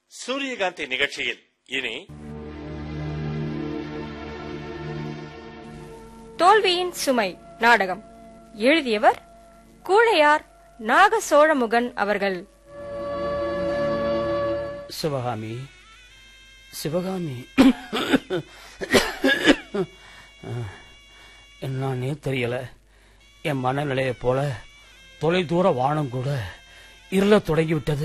சூரியகாந்தி நிகழ்ச்சியில் இனி தோல்வியின் சுமை நாடகம் எழுதியவர் கூழையார் நாக சோழமுகன் அவர்கள் சிவகாமி சிவகாமி என்னன்னே தெரியல என் மனநிலையை போல தொலைதூர வானம் கூட இருளத் தொடங்கிவிட்டது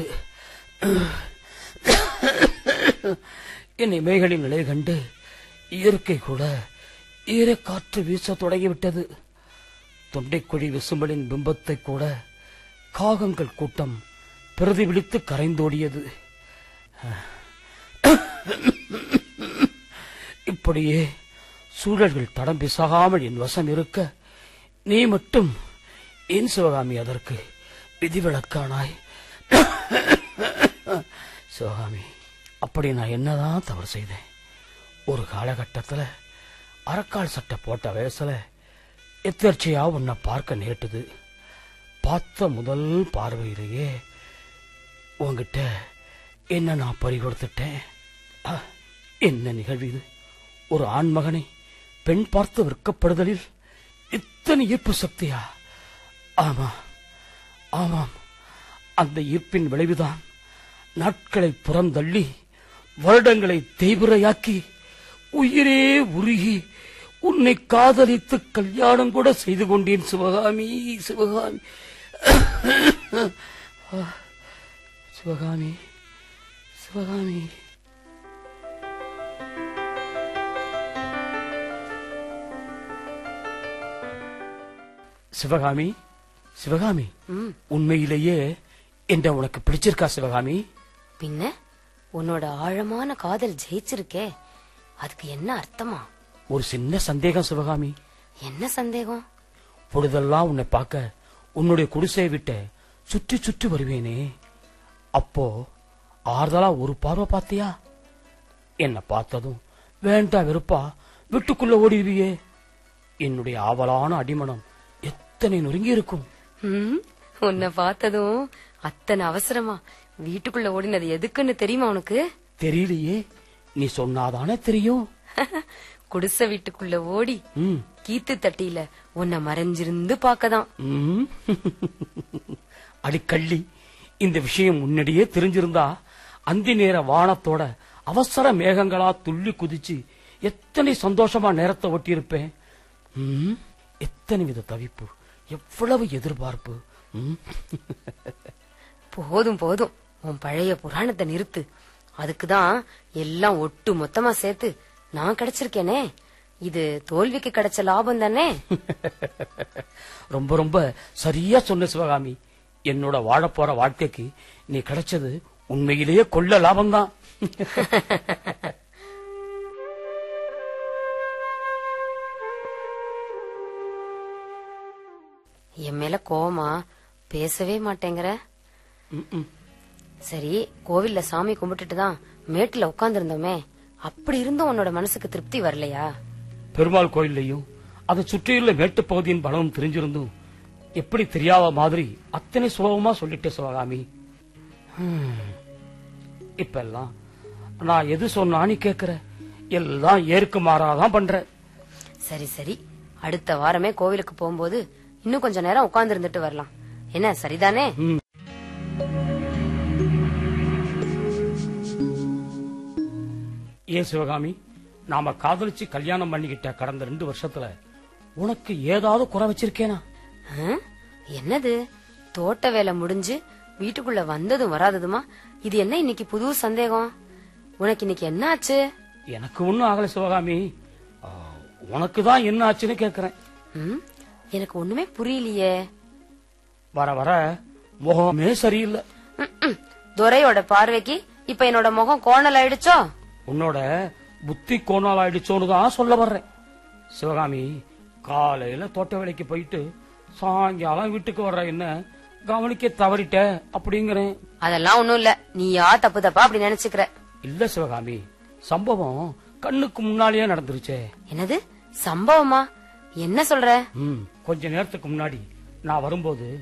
என் இமைகளின் நிலை கண்டு இயற்கை கூட ஈரக்காற்று வீச தொடங்கிவிட்டது தொண்டைக்குழி விசும்பலின் பிம்பத்தை கூட காகங்கள் கூட்டம் பிரதிபலித்து கரைந்தோடியது இப்படியே சூழல்கள் தடம் பிசகாமல் என் வசம் இருக்க நீ மட்டும் ஏன் சிவகாமி அதற்கு விதிவிலக்கானாய் சிவகாமி அப்படி நான் என்னதான் தவறு செய்தேன் ஒரு காலகட்டத்துல அரக்கால் சட்டை போட்ட வயசுல எத்தர்ச்சியா உன்னை பார்க்க நேட்டுது பார்த்த முதல் பார்வையிலேயே உன்கிட்ட என்ன நான் பறி கொடுத்துட்டேன் ஆ, என்ன நிகழ்வு இது ஒரு ஆண்மகனை பெண் பார்த்து விற்கப்படுதலில் இத்தனை ஈர்ப்பு சக்தியா ஆமா ஆமாம் அந்த ஈர்ப்பின் விளைவுதான் நாட்களை புறந்தள்ளி வருடங்களை தேய்பிரையாக்கி உயிரே உருகி உன்னை காதலித்து கல்யாணம் கூட செய்து கொண்டேன் சிவகாமி சிவகாமி ஆ, சிவகாமி சிவகாமி சிவகாமி சிவகாமி உண்மையிலேயே என்ற உனக்கு பிடிச்சிருக்கா சிவகாமி பின்ன உன்னோட ஆழமான காதல் ஜெயிச்சிருக்கே அதுக்கு என்ன அர்த்தமா ஒரு சின்ன சந்தேகம் சிவகாமி என்ன சந்தேகம் பொழுதெல்லாம் உன்னை பார்க்க உன்னுடைய குடிசையை விட்ட சுற்றி சுற்றி வருவேனே அப்போ ஆறுதலா ஒரு பார்வை பார்த்தியா என்ன பார்த்ததும் வேண்டா வெறுப்பா வீட்டுக்குள்ள ஓடிடுவியே என்னுடைய ஆவலான அடிமனம் எத்தனை நொறுங்கி இருக்கும் ம், உன்னை பார்த்ததும் அத்தனை அவசரமா வீட்டுக்குள்ள ஓடினது எதுக்குன்னு தெரியுமா உனக்கு தெரியலையே நீ சொன்னாதானே தெரியும் குடிசை வீட்டுக்குள்ள ஓடி ம் கீத்து தட்டியில உன்னை மறைஞ்சிருந்து பாக்கதான் ம். அடிக்கள்ளி இந்த விஷயம் முன்னாடியே தெரிஞ்சிருந்தா அந்தி நேர வானத்தோட அவசர மேகங்களா துள்ளி குதிச்சு எத்தனை சந்தோஷமா நேரத்தை ஒட்டியிருப்பேன் ம், எத்தனை வித தவிப்பு எவ்வளவு எதிர்பார்ப்பு ம். போதும் போதும் உன் பழைய புராணத்தை நிறுத்து அதுக்குதான் எல்லாம் ஒட்டு மொத்தமா சேர்த்து நான் கிடைச்சிருக்கேனே இது தோல்விக்கு கிடைச்ச லாபம் தானே ரொம்ப ரொம்ப சரியா சொன்ன சிவகாமி என்னோட வாழப்போற வாழ்க்கைக்கு நீ கிடைச்சது உண்மையிலேயே கொள்ள லாபம்தான் என் மேல கோவமா பேசவே மாட்டேங்கிற ம், ம். சரி கோவில்ல சாமி கும்பிட்டுட்டு தான் மேட்டுல உட்கார்ந்திருந்தோமே அப்படி இருந்தும் உன்னோட மனசுக்கு திருப்தி வரலையா பெருமாள் கோயில்லையும் அதை சுற்றியுள்ள மேட்டுப் பகுதியின் பலமும் தெரிஞ்சிருந்தும் எப்படி தெரியாத மாதிரி அத்தனை சுலபமா சொல்லிட்டே சிவகாமி ஹம். இப்ப எல்லாம் நான் எது சொன்னான்னு கேக்குற எல்லாம் ஏற்கு மாறாதான் பண்ற சரி சரி அடுத்த வாரமே கோவிலுக்கு போகும்போது இன்னும் கொஞ்ச நேரம் உட்கார்ந்து இருந்துட்டு வரலாம் என்ன சரிதானே ம். ஏன் சிவகாமி நாம காதலிச்சு கல்யாணம் பண்ணிக்கிட்ட கடந்த ரெண்டு வருஷத்துல உனக்கு ஏதாவது குறை வச்சிருக்கேனா ஆ? என்னது தோட்ட வேலை முடிஞ்சு வீட்டுக்குள்ள வந்ததும் வராததுமா இது என்ன இன்னைக்கு புது சந்தேகம் உனக்கு இன்னைக்கு என்ன ஆச்சு எனக்கு ஒண்ணும் ஆகல சிவகாமி உனக்கு தான் என்ன ஆச்சுன்னு கேக்குறேன் ம்? எனக்கு ஒண்ணுமே புரியலையே வர வர முகமே சரியில்லை ம், ம். துரையோட பார்வைக்கு இப்ப என்னோட முகம் கோணல் ஆயிடுச்சோ உன்னோட புத்தி கோணால் ஆயிடுச்சோன்னு தான் சொல்ல வர்றேன் சிவகாமி காலையில தோட்ட வேலைக்கு போயிட்டு சாயங்காலம் வீட்டுக்கு வர்ற என்ன கவனிக்க தவறிட்ட அப்படிங்கிறேன் அதெல்லாம் ஒண்ணும் இல்ல நீயா தப்பு தப்பா அப்படி நினைச்சுக்கிற இல்ல சிவகாமி சம்பவம் கண்ணுக்கு முன்னாலேயே நடந்துருச்சே என்னது சம்பவமா என்ன சொல்ற ம் கொஞ்ச நேரத்துக்கு முன்னாடி நான் வரும்போது